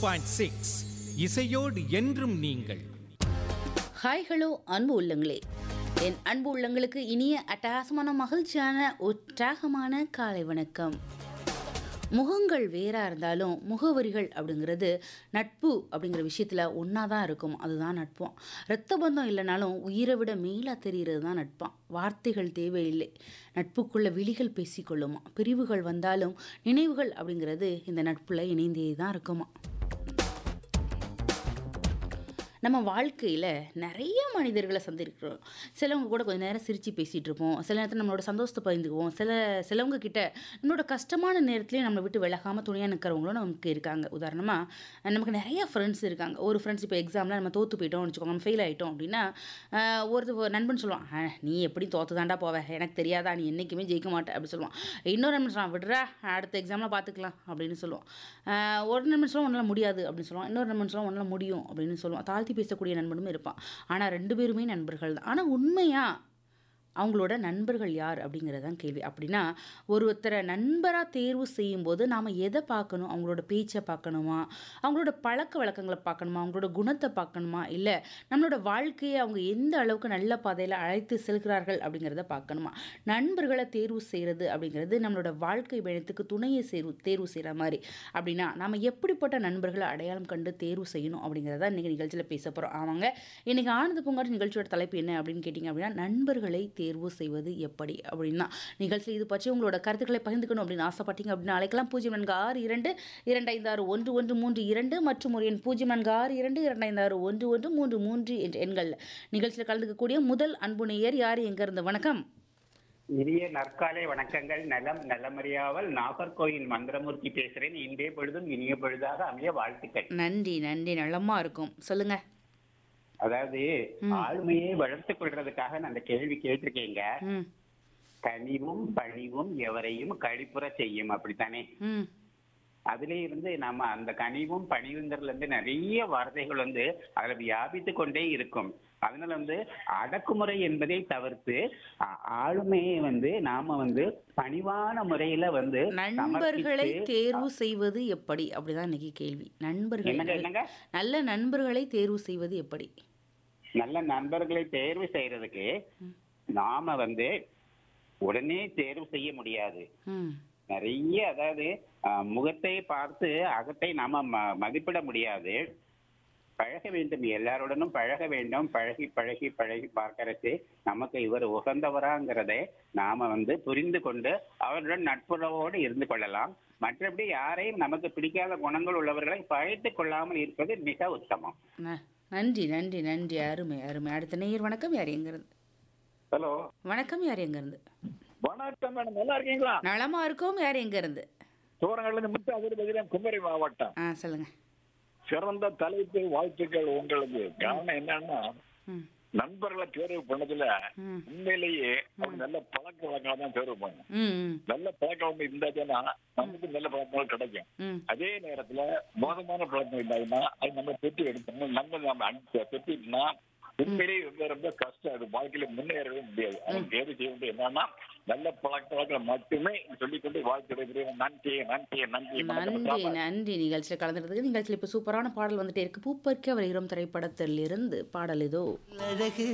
point six இசையோடு என்றும் நீங்கள் ஹாய் ஹலோ அன்பு உள்ளங்களே என் அன்பு உள்ளங்களுக்கு இனிய அட்டகாசமான மகிழ்ச்சியான உற்சாகமான காலை வணக்கம் முகங்கள் வேறாக இருந்தாலும் முகவரிகள் அப்படிங்கிறது நட்பு அப்படிங்கிற விஷயத்தில் ஒன்றா தான் இருக்கும் அதுதான் நட்பம் இரத்த பந்தம் இல்லைனாலும் உயிரை விட மேலாக தெரிகிறது தான் நட்பாம் வார்த்தைகள் தேவையில்லை நட்புக்குள்ள விழிகள் பேசிக்கொள்ளுமா பிரிவுகள் வந்தாலும் நினைவுகள் அப்படிங்கிறது இந்த நட்பில் இணைந்தே தான் இருக்குமா நம்ம வாழ்க்கையில் நிறைய மனிதர்களை சந்திருக்கிறோம் சிலவங்க கூட கொஞ்ச நேரம் சிரித்து பேசிகிட்டு இருப்போம் சில நேரத்தில் நம்மளோட சந்தோஷத்தை பகிர்ந்துக்குவோம் சில சிலவங்க கிட்ட நம்மளோட கஷ்டமான நேரத்துலேயும் நம்மளை விட்டு விலகாமல் துணையாக நிற்கிறவங்களும் நமக்கு இருக்காங்க உதாரணமாக நமக்கு நிறைய ஃப்ரெண்ட்ஸ் இருக்காங்க ஒரு ஃப்ரெண்ட்ஸ் இப்போ எக்ஸாமில் நம்ம தோற்று போயிட்டோம்னு வச்சுக்கோங்க நம்ம ஃபெயில் ஆகிட்டோம் அப்படின்னா ஆஹ், ஒருத்தர் நண்பன் சொல்லுவான் "ஆ, நீ எப்படி தோற்று தாண்டா போவ எனக்கு தெரியாதா நீ என்றைக்குமே ஜெயிக்க மாட்டே அப்படி சொல்லுவான் இன்னொரு நண்பன் சொல்லுவான் விடுறா அடுத்த எக்ஸாமில் பார்த்துக்கலாம் அப்படின்னு சொல்லுவான் ஆஹ், ஒரு நண்பன் சொல்லுவான் உன்னால் முடியாது அப்படின்னு சொல்லுவான் இன்னொரு நண்பன் சொல்லுவான் உன்னால் முடியும் அப்படின்னு சொல்லுவான் தாழ்த்தி பேசக்கூடிய நண்பனும் இருப்பான் ஆனால் ரெண்டு பேருமே நண்பர்கள் தான் ஆனால் உண்மையாக அவங்களோட நண்பர்கள் யார் அப்படிங்கிறது தான் கேள்வி அப்படின்னா ஒருத்தரை நண்பராக தேர்வு செய்யும்போது நாம் எதை பார்க்கணும் அவங்களோட பேச்சை பார்க்கணுமா அவங்களோட பழக்க வழக்கங்களை பார்க்கணுமா அவங்களோட குணத்தை பார்க்கணுமா இல்லை நம்மளோட வாழ்க்கையை அவங்க எந்த அளவுக்கு நல்ல பாதையில் அழைத்து செல்கிறார்கள் அப்படிங்கிறத பார்க்கணுமா நண்பர்களை தேர்வு செய்கிறது அப்படிங்கிறது நம்மளோட வாழ்க்கை பயணத்துக்கு துணையை தேர்வு தேர்வு செய்கிற மாதிரி அப்படின்னா நம்ம எப்படிப்பட்ட நண்பர்களை அடையாளம் கண்டு தேர்வு செய்யணும் அப்படிங்கிறத இன்றைக்கி நிகழ்ச்சியில் பேச போகிறோம் ஆமாங்க இன்றைக்கி ஆனந்த பூங்காட்டு நிகழ்ச்சியோட தலைப்பு என்ன அப்படின்னு கேட்டிங்க அப்படின்னா நண்பர்களை தேர்வு செய்வது எப்படி அப்படின்னா நிகழ்ச்சியில் இது பற்றி உங்களோட கருத்துக்களை பகிர்ந்துக்கணும் அப்படின்னு ஆசைப்பட்டீங்க அப்படின்னா அழைக்கலாம் பூஜ்ஜியம் நான்கு ஆறு இரண்டு இரண்டு ஐந்து ஆறு ஒன்று ஒன்று மூன்று இரண்டு மற்றும் ஒரு எண் பூஜ்ஜியம் நான்கு ஆறு இரண்டு இரண்டு ஐந்து ஆறு ஒன்று ஒன்று மூன்று மூன்று என்ற எண்கள் நிகழ்ச்சியில் கலந்துக்கக்கூடிய முதல் அன்பு நேயர் யார் எங்கிருந்து வணக்கம் இனிய நற்காலை வணக்கங்கள் நலம் நலமறியாவல் நாகர்கோயில் மந்திரமூர்த்தி பேசுறேன் இன்றே பொழுதும் இனிய பொழுதாக அமைய வாழ்த்துக்கள் நன்றி நன்றி நலமா இருக்கும் சொல்லுங்க அதாவது ஆளுமையை வளர்த்துக் கொள்றதுக்காக நான் அந்த கேள்வி கேட்டிருக்கேங்க ம் கனிவும் பணிவும் எவரையும் கழிப்புற செய்யும் அப்படித்தானே ம் அதுல இருந்து நாம அந்த கனிவும் பணிவுங்கிறதுல இருந்து நிறைய வார்த்தைகள் வந்து அதுல வியாபித்து கொண்டே இருக்கும் அதனால வந்து அடக்குமுறை என்பதை தவிர்த்து ஆ- ஆளுமையை வந்து நாம வந்து பணிவான முறையில வந்து நண்பர்களை சமர்ப்பித்து- தேர்வு செய்வது எப்படி அப்படிதான் இன்னைக்கு கேள்வி நண்பர்கள் என்னங்க என்னங்க நல்ல நண்பர்களை தேர்வு செய்வது எப்படி நல்ல நண்பர்களை தேர்வு செய்யறதுக்கு நாம வந்து உடனே தேர்வு செய்ய முடியாது ம் நிறைய அதாவது அஹ், முகத்தை பார்த்து அகத்தை நாம ம- மதிப்பிட முடியாது பழக வேண்டும் எல்லாருடனும் பழக வேண்டும் பழகி பழகி பழகி பார்க்கறதுக்கு நமக்கு இவர் உகந்தவராங்கிறதை நாம வந்து புரிந்து கொண்டு அவருடன் நட்புறவோடு இருந்து கொள்ளலாம் மற்றபடி யாரையும் நமக்கு பிடிக்காத குணங்கள் உள்ளவர்களை பழைத்துக் கொள்ளாமல் இருப்பது மிக உத்தமம் ந- நன்றி நன்றி நன்றி அருமை அருமை அடுத்த நேயர் வணக்கம் யார் எங்கிருந்து ஹலோ வணக்கம் யார் எங்கிருந்து வணக்கம் மேடம் நல்லா இருக்கீங்களா நலமா இருக்கோம் யார் எங்கிருந்து சோரங்கள்ல இருந்து முத்து அதிர்பதிரம் குமரி மாவட்டம் ஆ சொல்லுங்க சிறந்த தலைப்பு வாழ்த்துக்கள் உங்களுக்கு காரணம் என்னன்னா ம் நண்பர்களை தேர்வு பண்ணதுல ம் உண்மையிலேயே அவங்க நல்ல பழக்க வழக்கம் தான் தேர்வு பண்ணணும் ம் ம் நல்ல பழக்கம் அவங்க இருந்தாச்சுன்னா நமக்கு நல்ல பழக்கங்கள் கிடைக்கும் ம் அதே நேரத்துல மோசமான பழக்கம் இல்லாதுன்னா அது நம்ம பெற்று எடுத்தோம் நம்ம நம்ம அனுப்பி பெற்றுட்டுனா உண்மையிலேயே ரொம்ப ரொம்ப கஷ்டம் அது வாழ்க்கையில முன்னேறவே முடியாது அவங்க தேர்வு செய்ய வேண்டியது என்னன்னா நல்ல பழக்க வழக்கம் மட்டுமே சொல்லிக்கொண்டு வாழ்க்கை நன்றி நன்றி நன்றி நன்றி நன்றி நிகழ்ச்சியில் கலந்துறதுக்கு நிகழ்ச்சியில் இப்போ சூப்பரான பாடல் வந்துட்டே இருக்கு பூப்பறிக்க வருகிறோம் திரைப்படத்திலிருந்து பாடல் இதோ